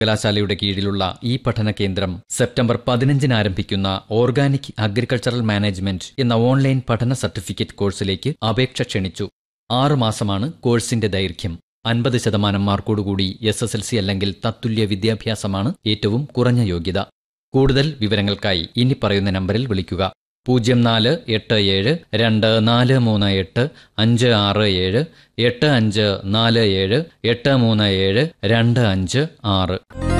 സർവകലാശാലയുടെ കീഴിലുള്ള ഈ പഠന കേന്ദ്രം സെപ്റ്റംബർ പതിനഞ്ചിന് ആരംഭിക്കുന്ന ഓർഗാനിക് അഗ്രികൾച്ചറൽ മാനേജ്മെന്റ് എന്ന ഓൺലൈൻ പഠന സർട്ടിഫിക്കറ്റ് കോഴ്സിലേക്ക് അപേക്ഷ ക്ഷണിച്ചു ആറു മാസമാണ് കോഴ്സിന്റെ ദൈർഘ്യം അൻപത് ശതമാനം മാർക്കോടുകൂടി എസ് എസ് എൽ സി അല്ലെങ്കിൽ തത്തുല്യ വിദ്യാഭ്യാസമാണ് ഏറ്റവും കുറഞ്ഞ യോഗ്യത കൂടുതൽ വിവരങ്ങൾക്കായി ഇനി പറയുന്ന നമ്പറിൽ വിളിക്കുക പൂജ്യം നാല് എട്ട് ഏഴ് രണ്ട് നാല് മൂന്ന് എട്ട് അഞ്ച് ആറ് ഏഴ് എട്ട് അഞ്ച് നാല് ഏഴ് എട്ട് മൂന്ന് ഏഴ് രണ്ട് അഞ്ച് ആറ്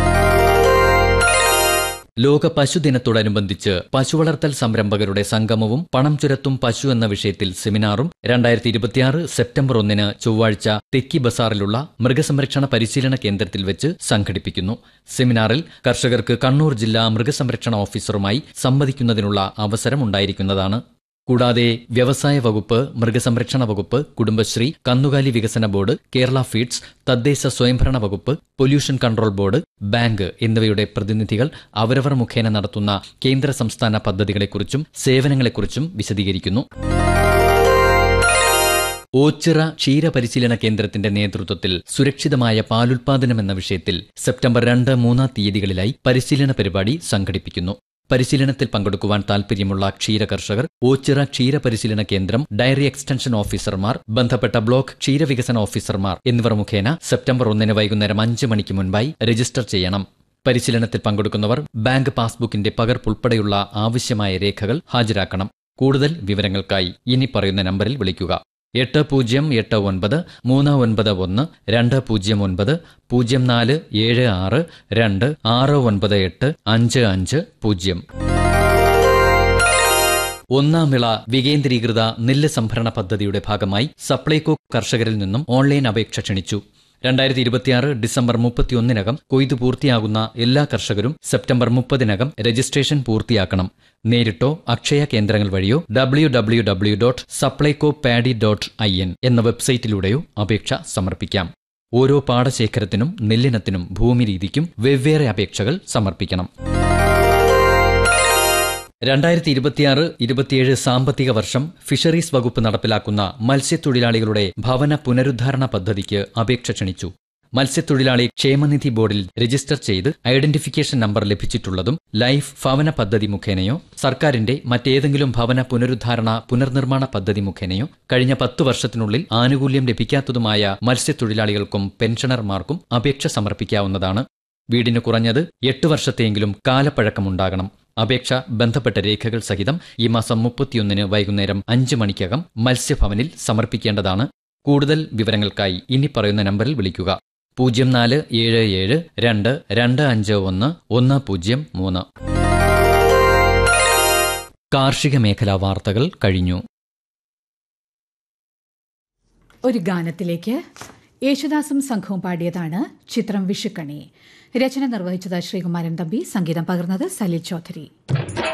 ലോക പശുദിനത്തോടനുബന്ധിച്ച് പശുവളർത്തൽ സംരംഭകരുടെ സംഗമവും പണം ചുരത്തും പശു എന്ന വിഷയത്തിൽ സെമിനാറും രണ്ടായിരത്തി ഇരുപത്തിയാറ് സെപ്റ്റംബർ ഒന്നിന് ചൊവ്വാഴ്ച തെക്കി ബസാറിലുള്ള മൃഗസംരക്ഷണ പരിശീലന കേന്ദ്രത്തിൽ വെച്ച് സംഘടിപ്പിക്കുന്നു സെമിനാറിൽ കർഷകർക്ക് കണ്ണൂർ ജില്ലാ മൃഗസംരക്ഷണ ഓഫീസറുമായി സംവദിക്കുന്നതിനുള്ള അവസരമുണ്ടായിരിക്കുന്നതാണ് കൂടാതെ വ്യവസായ വകുപ്പ് മൃഗസംരക്ഷണ വകുപ്പ് കുടുംബശ്രീ കന്നുകാലി വികസന ബോർഡ് കേരള ഫീഡ്സ് തദ്ദേശ സ്വയംഭരണ വകുപ്പ് പൊല്യൂഷൻ കൺട്രോൾ ബോർഡ് ബാങ്ക് എന്നിവയുടെ പ്രതിനിധികൾ അവരവർ മുഖേന നടത്തുന്ന കേന്ദ്ര സംസ്ഥാന പദ്ധതികളെക്കുറിച്ചും സേവനങ്ങളെക്കുറിച്ചും വിശദീകരിക്കുന്നു ഓച്ചിറ ക്ഷീരപരിശീലന കേന്ദ്രത്തിന്റെ നേതൃത്വത്തിൽ സുരക്ഷിതമായ പാലുൽപാദനം എന്ന വിഷയത്തിൽ സെപ്റ്റംബർ രണ്ട് മൂന്നാം തീയതികളിലായി പരിശീലന പരിപാടി സംഘടിപ്പിക്കുന്നു പരിശീലനത്തിൽ പങ്കെടുക്കുവാൻ താൽപര്യമുള്ള ക്ഷീര കർഷകർ ഓച്ചിറ ക്ഷീര പരിശീലന കേന്ദ്രം ഡയറി എക്സ്റ്റൻഷൻ ഓഫീസർമാർ ബന്ധപ്പെട്ട ബ്ലോക്ക് ക്ഷീരവികസന ഓഫീസർമാർ എന്നിവർ മുഖേന സെപ്റ്റംബർ ഒന്നിന് വൈകുന്നേരം അഞ്ച് മണിക്ക് മുൻപായി രജിസ്റ്റർ ചെയ്യണം പരിശീലനത്തിൽ പങ്കെടുക്കുന്നവർ ബാങ്ക് പാസ്ബുക്കിന്റെ പകർപ്പുൾപ്പെടെയുള്ള ആവശ്യമായ രേഖകൾ ഹാജരാക്കണം കൂടുതൽ വിവരങ്ങൾക്കായി ഇനി പറയുന്ന നമ്പറിൽ വിളിക്കുക എട്ട് പൂജ്യം എട്ട് ഒൻപത് മൂന്ന് ഒൻപത് ഒന്ന് രണ്ട് പൂജ്യം ഒൻപത് പൂജ്യം നാല് ഏഴ് ആറ് രണ്ട് ആറ് ഒൻപത് എട്ട് അഞ്ച് അഞ്ച് പൂജ്യം ഒന്നാം വിള വികേന്ദ്രീകൃത നെല്ല് സംഭരണ പദ്ധതിയുടെ ഭാഗമായി സപ്ലൈകോ കർഷകരിൽ നിന്നും ഓൺലൈൻ അപേക്ഷ ക്ഷണിച്ചു രണ്ടായിരത്തി ഇരുപത്തിയാറ് ഡിസംബർ മുപ്പത്തിയൊന്നിനകം കൊയ്തു പൂർത്തിയാകുന്ന എല്ലാ കർഷകരും സെപ്റ്റംബർ മുപ്പതിനകം രജിസ്ട്രേഷൻ പൂർത്തിയാക്കണം നേരിട്ടോ അക്ഷയ കേന്ദ്രങ്ങൾ വഴിയോ W W W dot Supplyco paddy dot I N എന്ന വെബ്സൈറ്റിലൂടെയോ അപേക്ഷ സമർപ്പിക്കാം ഓരോ പാടശേഖരത്തിനും നെല്ലിനത്തിനും ഭൂമി രീതിക്കും വെവ്വേറെ അപേക്ഷകൾ സമർപ്പിക്കണം രണ്ടായിരത്തി ഇരുപത്തിയാറ് ഇരുപത്തിയേഴ് സാമ്പത്തിക വർഷം ഫിഷറീസ് വകുപ്പ് നടപ്പിലാക്കുന്ന മത്സ്യത്തൊഴിലാളികളുടെ ഭവന പുനരുദ്ധാരണ പദ്ധതിക്ക് അപേക്ഷ ക്ഷണിച്ചു മത്സ്യത്തൊഴിലാളി ക്ഷേമനിധി ബോർഡിൽ രജിസ്റ്റർ ചെയ്ത് ഐഡന്റിഫിക്കേഷൻ നമ്പർ ലഭിച്ചിട്ടുള്ളതും ലൈഫ് ഭവന പദ്ധതി മുഖേനയോ സർക്കാരിന്റെ മറ്റേതെങ്കിലും ഭവന പുനരുദ്ധാരണ പുനർനിർമ്മാണ പദ്ധതി മുഖേനയോ കഴിഞ്ഞ പത്തു വർഷത്തിനുള്ളിൽ ആനുകൂല്യം ലഭിക്കാത്തതുമായ മത്സ്യത്തൊഴിലാളികൾക്കും പെൻഷനർമാർക്കും അപേക്ഷ സമർപ്പിക്കാവുന്നതാണ് വീടിന് കുറഞ്ഞത് എട്ട് വർഷത്തെയെങ്കിലും കാലപ്പഴക്കമുണ്ടാകണം അപേക്ഷ ബന്ധപ്പെട്ട രേഖകൾ സഹിതം ഈ മാസം മുപ്പത്തിയൊന്നിന് വൈകുന്നേരം അഞ്ച് മണിക്കകം മത്സ്യഭവനിൽ സമർപ്പിക്കേണ്ടതാണ് കൂടുതൽ വിവരങ്ങൾക്കായി ഇനി പറയുന്ന നമ്പറിൽ വിളിക്കുക പൂജ്യം നാല് ഏഴ് ഏഴ് രണ്ട് രണ്ട് അഞ്ച് ഒന്ന് ഒന്ന് പൂജ്യം മൂന്ന് കാർഷിക മേഖലാ വാർത്തകൾ കഴിഞ്ഞു ഒരു ഗാനത്തിലേക്ക് യേശുദാസും സംഘവും പാടിയതാണ് ചിത്രം വിഷുക്കണി രചന നിർവഹിച്ചത് ശ്രീകുമാരൻ തമ്പി സംഗീതം പകർന്നത് സലിൽ ചൗധരി